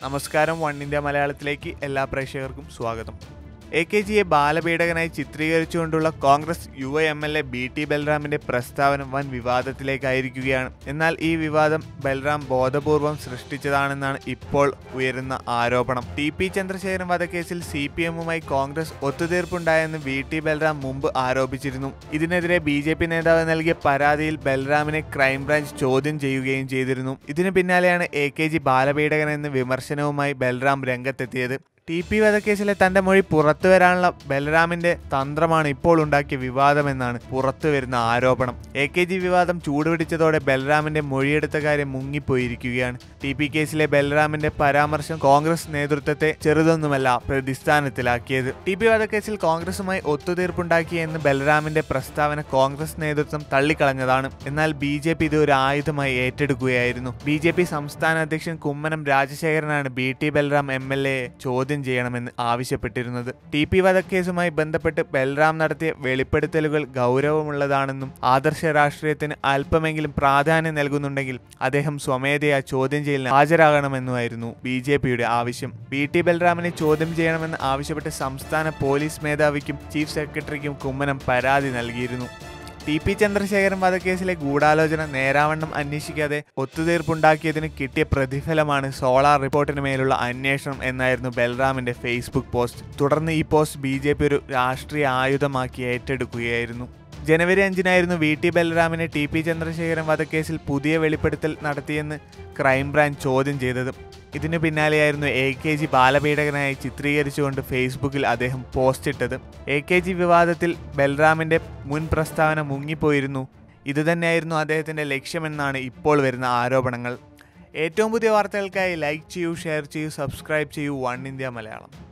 നമസ്കാരം one India മലയാളത്തിലേക്ക് എല്ലാ പ്രേക്ഷകർക്കും സ്വാഗതം എ കെ ജിയെ ബാലപീഡകനായി ചിത്രീകരിച്ചുകൊണ്ടുള്ള കോൺഗ്രസ് യുവ M L A B T ബൽറാമിന്റെ പ്രസ്താവന വൻ വിവാദത്തിലേക്കായിരിക്കുകയാണ് എന്നാൽ ഈ വിവാദം ബൽറാം ബോധപൂർവം സൃഷ്ടിച്ചതാണെന്നാണ് ഇപ്പോൾ ഉയരുന്ന ആരോപണം ടി പി ചന്ദ്രശേഖരൻ വധക്കേസിൽ സി പി എമ്മുമായി കോൺഗ്രസ് ഒത്തുതീർപ്പുണ്ടായെന്ന് വി ടി ബൽറാം മുമ്പ് ആരോപിച്ചിരുന്നു ഇതിനെതിരെ ബി ജെ പി നേതാവ് നൽകിയ പരാതിയിൽ ബൽറാമിനെ ക്രൈംബ്രാഞ്ച് ചോദ്യം ചെയ്യുകയും ചെയ്തിരുന്നു ഇതിനു പിന്നാലെയാണ് എ കെ ജി ബാലപീഡകനെന്ന് വിമർശനവുമായി ബൽറാം രംഗത്തെത്തിയത് ടി പി വധക്കേസിലെ തന്റെ മൊഴി പുറത്തു വരാനുള്ള ബലരാമിന്റെ തന്ത്രമാണ് ഇപ്പോൾ ഉണ്ടാക്കിയ വിവാദമെന്നാണ് പുറത്തു വരുന്ന ആരോപണം എ കെ ജി വിവാദം ചൂടുപിടിച്ചതോടെ ബലരാമിന്റെ മൊഴിയെടുത്ത കാര്യം മുങ്ങിപ്പോയിരിക്കുകയാണ് ടി പി കേസിലെ ബലരാമിന്റെ പരാമർശം കോൺഗ്രസ് നേതൃത്വത്തെ ചെറുതൊന്നുമല്ല പ്രതിസ്ഥാനത്തിലാക്കിയത് ടി പി വധക്കേസിൽ കോൺഗ്രസുമായി ഒത്തുതീർപ്പുണ്ടാക്കിയെന്ന് ബലരാമിന്റെ പ്രസ്താവന കോൺഗ്രസ് നേതൃത്വം തള്ളിക്കളഞ്ഞതാണ് എന്നാൽ ബി ജെ പി ഇത് ഒരു ആയുധമായി ഏറ്റെടുക്കുകയായിരുന്നു ബി ജെ പി സംസ്ഥാന അധ്യക്ഷൻ കുമ്മനം രാജശേഖരനാണ് B T Balram M L A ചോദ്യം ചെയ്യണമെന്ന് ആവശ്യപ്പെട്ടിരുന്നത് ടി പി വധക്കേസുമായി ബന്ധപ്പെട്ട് ബൽറാം നടത്തിയ വെളിപ്പെടുത്തലുകൾ ഗൗരവമുള്ളതാണെന്നും ആദർശ രാഷ്ട്രീയത്തിന് അല്പമെങ്കിലും പ്രാധാന്യം നൽകുന്നുണ്ടെങ്കിൽ അദ്ദേഹം സ്വമേധയാ ചോദ്യം ചെയ്യലിന് ഹാജരാകണമെന്നുമായിരുന്നു ബി ജെ പിയുടെ ആവശ്യം ബി ടി ബൽറാമിനെ ചോദ്യം ചെയ്യണമെന്ന് ആവശ്യപ്പെട്ട് സംസ്ഥാന പോലീസ് മേധാവിക്കും ചീഫ് സെക്രട്ടറിക്കും കുമ്മനം പരാതി നൽകിയിരുന്നു ടി പി ചന്ദ്രശേഖരൻ വധക്കേസിലെ ഗൂഢാലോചന നേരാവണ്ണം അന്വേഷിക്കാതെ ഒത്തുതീർപ്പുണ്ടാക്കിയതിന് കിട്ടിയ പ്രതിഫലമാണ് സോളാർ റിപ്പോർട്ടിന് മേലുള്ള അന്വേഷണം എന്നായിരുന്നു ബൽറാമിന്റെ ഫേസ്ബുക്ക് പോസ്റ്റ് തുടർന്ന് ഈ പോസ്റ്റ് ബി ജെ പി ഒരു രാഷ്ട്രീയ ആയുധമാക്കി ഏറ്റെടുക്കുകയായിരുന്നു ജനുവരി അഞ്ചിനായിരുന്നു വി ടി ബൽറാമിനെ ടി പി ചന്ദ്രശേഖരൻ വധക്കേസിൽ പുതിയ വെളിപ്പെടുത്തൽ നടത്തിയെന്ന് ക്രൈംബ്രാഞ്ച് ചോദ്യം ചെയ്തത് ഇതിനു പിന്നാലെയായിരുന്നു എ കെ ജി ബാലപീഡകനായി ചിത്രീകരിച്ചുകൊണ്ട് ഫേസ്ബുക്കിൽ അദ്ദേഹം പോസ്റ്റ് ഇട്ടത് എ കെ ജി വിവാദത്തിൽ ബൽറാമിന്റെ മുൻ പ്രസ്താവന മുങ്ങിപ്പോയിരുന്നു ഇതുതന്നെയായിരുന്നു അദ്ദേഹത്തിന്റെ ലക്ഷ്യമെന്നാണ് ഇപ്പോൾ വരുന്ന ആരോപണങ്ങൾ ഏറ്റവും പുതിയ വാർത്തകൾക്കായി ലൈക്ക് ചെയ്യൂ ഷെയർ ചെയ്യൂ സബ്സ്ക്രൈബ് ചെയ്യൂ വൺ ഇന്ത്യ മലയാളം